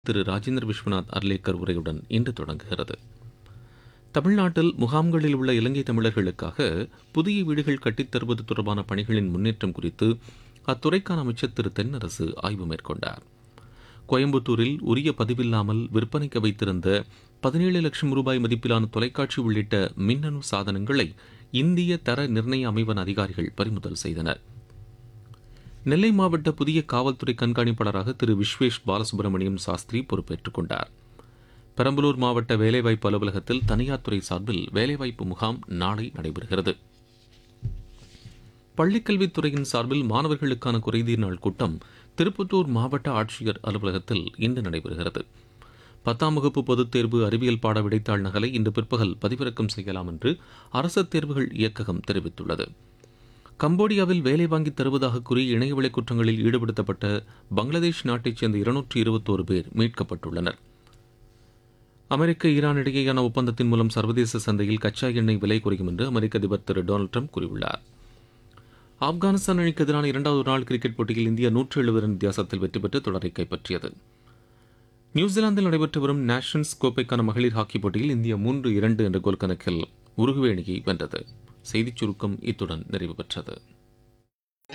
திரு ராஜேந்திர விஸ்வநாத் அர்லேக்கர் உரையுடன் இன்று தொடங்குகிறது தமிழ்நாட்டில் முகாம்களில் உள்ள இலங்கை தமிழர்களுக்காக புதிய வீடுகள் கட்டித் தருவது தொடர்பான பணிகளின் முன்னேற்றம் குறித்து அத்துறைக்கான அமைச்சர் திரு தென்னரசு ஆய்வு மேற்கொண்டார் கோயம்புத்தூரில் உரிய பதிவில்லாமல் விற்பனைக்கு வைத்திருந்த பதினேழு லட்சம் ரூபாய் மதிப்பிலான தொலைக்காட்சி உள்ளிட்ட மின்னணு சாதனங்களை இந்திய தர நிர்ணய அமைவன் அதிகாரிகள் பறிமுதல் செய்தனர் நெல்லை மாவட்ட புதிய காவல்துறை கண்காணிப்பாளராக திரு விஸ்வேஷ் பாலசுப்ரமணியம் சாஸ்திரி பொறுப்பேற்றுக் கொண்டார் பெரம்பலூர் மாவட்ட வேலைவாய்ப்பு அலுவலகத்தில் தனியார் துறை சார்பில் வேலைவாய்ப்பு முகாம் நாளை நடைபெறுகிறது பள்ளிக்கல்வித்துறையின் சார்பில் மாணவர்களுக்கான குறைதீர் நாள் கூட்டம் திருப்பத்தூர் மாவட்ட ஆட்சியர் அலுவலகத்தில் இன்று நடைபெறுகிறது பத்தாம் வகுப்பு பொதுத் தேர்வு அறிவியல் பாட விடைத்தாள் நகலை இன்று பிற்பகல் பதிவிறக்கம் செய்யலாம் என்று அரசு தேர்வுகள் இயக்ககம் தெரிவித்துள்ளது கம்போடியாவில் வேலை வாங்கி தருவதாக கூறி இணையவழி குற்றங்களில் ஈடுபடுத்தப்பட்ட பங்களாதேஷ் நாட்டைச் சேர்ந்த இருநூற்றி இருபத்தோரு பேர் மீட்கப்பட்டுள்ளனர் அமெரிக்க ஈரான் இடையேயான ஒப்பந்தத்தின் மூலம் சர்வதேச சந்தையில் கச்சா எண்ணெய் விலை குறையும் என்று அமெரிக்க அதிபர் திரு டொனால்டு ட்ரம்ப் கூறியுள்ளார் ஆப்கானிஸ்தான் அணிக்கு எதிரான இரண்டாவது நாள் கிரிக்கெட் போட்டியில் இந்தியா நூற்று எழுபது ரன் வித்தியாசத்தில் வெற்றி பெற்று தொடரை கைப்பற்றியது நியூசிலாந்தில் நடைபெற்று வரும் நேஷன்ஸ் கோப்பைக்கான மகளிர் ஹாக்கி போட்டியில் இந்தியா மூன்று இரண்டு என்ற கோல் கணக்கில் உருகுவே அணியை வென்றது செய்திச் சுருக்கம் இத்துடன் நிறைவு பெற்றது